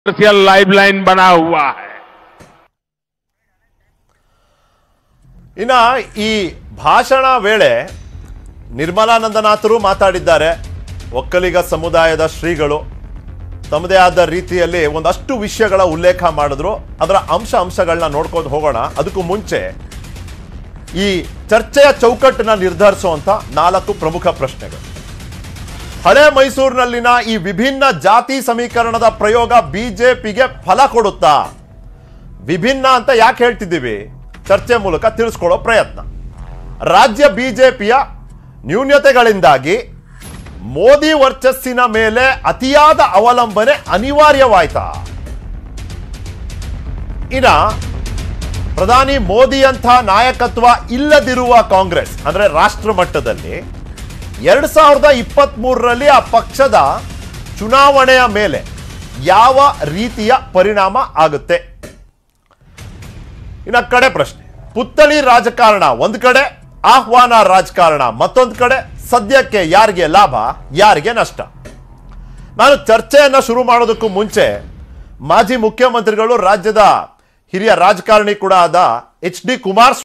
commercial lifeline बना हुआ है ಇನ್ನ ಈ ಭಾಷಣ ವೇಳೆ ನಿರ್ಮಲಾನಂದನಾಥರು ಮಾತಾಡಿದ್ದಾರೆ ಒಕ್ಕಲಿಗ ಸಮುದಾಯದ ಶ್ರೀಗಳು ತಮ್ಮದೇ ಆದ ರೀತಿಯಲ್ಲಿ ಒಂದಷ್ಟು ವಿಷಯಗಳ ಉಲ್ಲೇಖ ಮಾಡಿದ್ರು ಅದರ ಅಂಶ ಅಂಶಗಳನ್ನ ನೋಡ್ಕೊಂಡು ಹೋಗೋಣ ಅದಕ್ಕೂ ಮುಂಚೆ ಈ ಚರ್ಚೆಯ ಚೌಕಟ್ಟನ್ನ ನಿರ್ಧರಿಸುವಂತ ನಾಲ್ಕು ಪ್ರಮುಖ ಪ್ರಶ್ನೆಗಳು ಹಳೆ ಮೈಸೂರಿನಲ್ಲಿನ ಈ ವಿಭಿನ್ನ ಜಾತಿ ಸಮೀಕರಣದ ಪ್ರಯೋಗ ಬಿಜೆಪಿಗೆ ಫಲ ಕೊಡುತ್ತಾ ವಿಭಿನ್ನ ಅಂತ ಯಾಕೆ ಹೇಳ್ತಿದ್ದೀವಿ ಚರ್ಚೆ ಮೂಲಕ ತಿಳಿಸ್ಕೊಳ್ಳೋ ಪ್ರಯತ್ನ ರಾಜ್ಯ ಬಿಜೆಪಿಯ ನ್ಯೂನ್ಯತೆಗಳಿಂದಾಗಿ ಮೋದಿ ವರ್ಚಸ್ಸಿನ ಮೇಲೆ ಅತಿಯಾದ ಅವಲಂಬನೆ ಅನಿವಾರ್ಯವಾಯ್ತಾ ಇನ್ನ ಪ್ರಧಾನಿ ಮೋದಿ ಅಂತ ನಾಯಕತ್ವ ಇಲ್ಲದಿರುವ ಕಾಂಗ್ರೆಸ್ ಅಂದ್ರೆ ರಾಷ್ಟ್ರ ಮಟ್ಟದಲ್ಲಿ ಎರಡ್ ಸಾವಿರದ ಇಪ್ಪತ್ತ್ ಮೂರರಲ್ಲಿ ಆ ಪಕ್ಷದ ಚುನಾವಣೆಯ ಮೇಲೆ ಯಾವ ರೀತಿಯ ಪರಿಣಾಮ ಆಗುತ್ತೆ ಇನ್ನ ಕಡೆ ಪ್ರಶ್ನೆ ಪುತ್ಥಳಿ ರಾಜಕಾರಣ ಒಂದ್ ಕಡೆ ಆಹ್ವಾನ ರಾಜಕಾರಣ ಮತ್ತೊಂದು ಕಡೆ ಸದ್ಯಕ್ಕೆ ಯಾರಿಗೆ ಲಾಭ ಯಾರಿಗೆ ನಷ್ಟ ನಾನು ಚರ್ಚೆಯನ್ನ ಶುರು ಮಾಡೋದಕ್ಕೂ ಮುಂಚೆ ಮಾಜಿ ಮುಖ್ಯಮಂತ್ರಿಗಳು ರಾಜ್ಯದ ಹಿರಿಯ ರಾಜಕಾರಣಿ ಕೂಡ ಆದ ಎಚ್ ಡಿ ಕುಮಾರ್